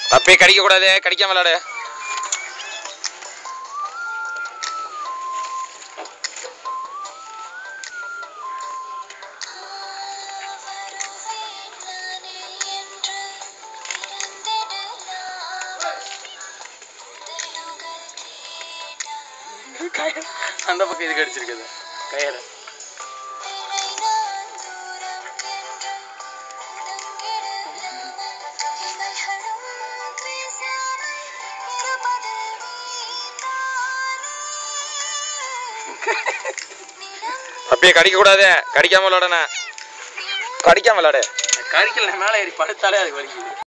அப்பயே கடிக்க கூடாது கடிக்காம விளாடு அந்த பக்கம் இது கடிச்சிருக்குது கயிறு அப்பயே கடிக்க கூடாது கடிக்காம விளாடண்ணே கடிக்காம விளாடு கறிக்கல மேலே ஏறி படுத்தாலே அது வலிக்குது